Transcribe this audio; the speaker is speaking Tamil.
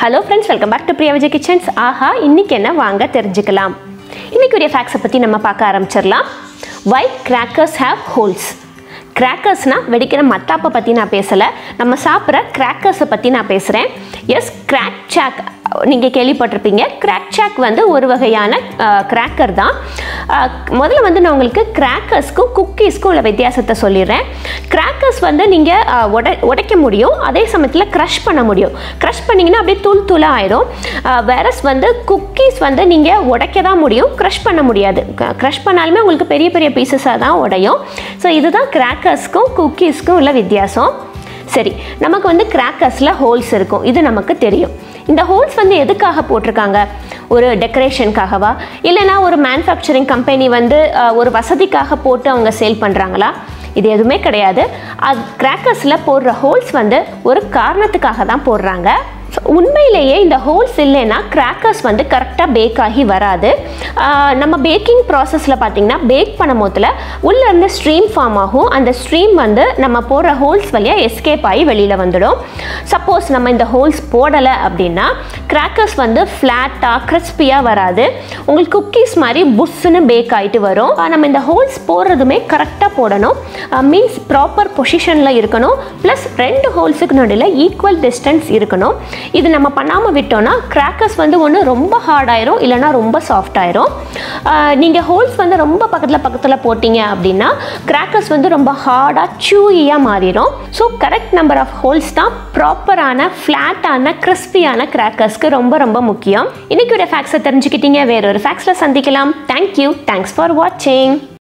hello friends welcome back to Priya Vijay kitchens ஆஹா இன்னைக்கு என்ன வாங்க தெரிஞ்சுக்கலாம் இன்னைக்குரிய ஃபேக்ஸை பற்றி நம்ம பார்க்க ஆரம்பிச்சிடலாம் வை கிராக்கர்ஸ் ஹேவ் ஹோல்ஸ் கிராக்கர்ஸ்னால் வெடிக்கிற மத்தாப்பை பற்றி நான் பேசலை நம்ம சாப்பிட்ற கிராக்கர்ஸை பற்றி நான் பேசுகிறேன் எஸ் கிராக் சாக் நீங்கள் கேள்விப்பட்டிருப்பீங்க கிராக் சாக் வந்து ஒரு வகையான கிராக்கர் தான் அஹ், முதல்ல வந்து நான் உங்களுக்கு கிராக்கர்ஸ்க்கும் குக்கீஸ்க்கும் உள்ள வித்தியாசத்தை சொல்லிடுறேன் கிராக்கர்ஸ் வந்து நீங்கள் உடை உடைக்க முடியும் அதே சமயத்தில் க்ரஷ் பண்ண முடியும் க்ரஷ் பண்ணிங்கன்னா அப்படியே தூள் தூளாக ஆயிடும் வேறஸ் வந்து குக்கீஸ் வந்து நீங்கள் உடைக்க தான் முடியும் க்ரஷ் பண்ண முடியாது க்ரஷ் பண்ணாலுமே உங்களுக்கு பெரிய பெரிய பீசஸாக தான் உடையும் ஸோ இதுதான் கிராக்கர்ஸ்க்கும் குக்கீஸ்க்கும் உள்ள வித்தியாசம் சரி நமக்கு வந்து கிராக்கர்ஸில் ஹோல்ஸ் இருக்கும் இது நமக்கு தெரியும் இந்த ஹோல்ஸ் வந்து எதுக்காக போட்டிருக்காங்க ஒரு டெக்கரேஷனுக்காகவா இல்லைனா ஒரு மேனுஃபேக்சரிங் கம்பெனி வந்து அஹ், ஒரு வசதிக்காக போட்டு அவங்க சேல் பண்ணுறாங்களா இது எதுவுமே கிடையாது அது கிராக்கர்ஸில் போடுற ஹோல்ஸ் வந்து ஒரு காரணத்துக்காக தான் போடுறாங்க So, உண்மையிலேயே இந்த ஹோல்ஸ் இல்லைன்னா கிராக்கர்ஸ் வந்து கரெக்டாக பேக் ஆகி வராது ஆஹ் நம்ம பேக்கிங் ப்ராசஸில் பார்த்தீங்கன்னா பேக் பண்ணும் போதில் உள்ளேருந்து ஸ்ட்ரீம் ஃபார்ம் ஆகும் அந்த ஸ்ட்ரீம் வந்து நம்ம போடுற ஹோல்ஸ் வழியாக எஸ்கேப் ஆகி வெளியில் வந்துடும் சப்போஸ் நம்ம இந்த ஹோல்ஸ் போடலை அப்படின்னா கிராக்கர்ஸ் வந்து ஃப்ளாட்டாக கிறிஸ்பியாக வராது உங்களுக்கு குக்கீஸ் மாதிரி புஷ்ஷுன்னு பேக் ஆகிட்டு வரும் ஆஹ் நம்ம இந்த ஹோல்ஸ் போடுறதுமே கரெக்டாக போடணும் மீன்ஸ் ப்ராப்பர் பொசிஷனில் இருக்கணும் ப்ளஸ் ரெண்டு ஹோல்ஸுக்கு நடுவில் ஈக்குவல் டிஸ்டன்ஸ் இருக்கணும் இது நம்ம பண்ணாமல் விட்டோம்னா கிராக்கர்ஸ் வந்து ஒன்று ரொம்ப ஹார்ட் ஆயிரும் இல்லைனா ரொம்ப சாஃப்ட் ஆயிரும் நீங்கள் ஹோல்ஸ் வந்து ரொம்ப பக்கத்தில் பக்கத்தில் போட்டீங்க அப்படின்னா கிராக்கர்ஸ் வந்து ரொம்ப ஹார்டாக சூயியாக மாறிடும் so correct number of holes தான் ப்ராப்பரான ஃப்ளாட்டான கிறிஸ்பியான கிராக்கர்ஸ்க்கு ரொம்ப ரொம்ப முக்கியம் இன்னைக்கு ஒரு ஃபேக்ஸை தெரிஞ்சுக்கிட்டீங்க வேற ஒரு ஃபேக்ஸில் சந்திக்கலாம் தேங்க்யூ தேங்க்ஸ் ஃபார் வாட்சிங்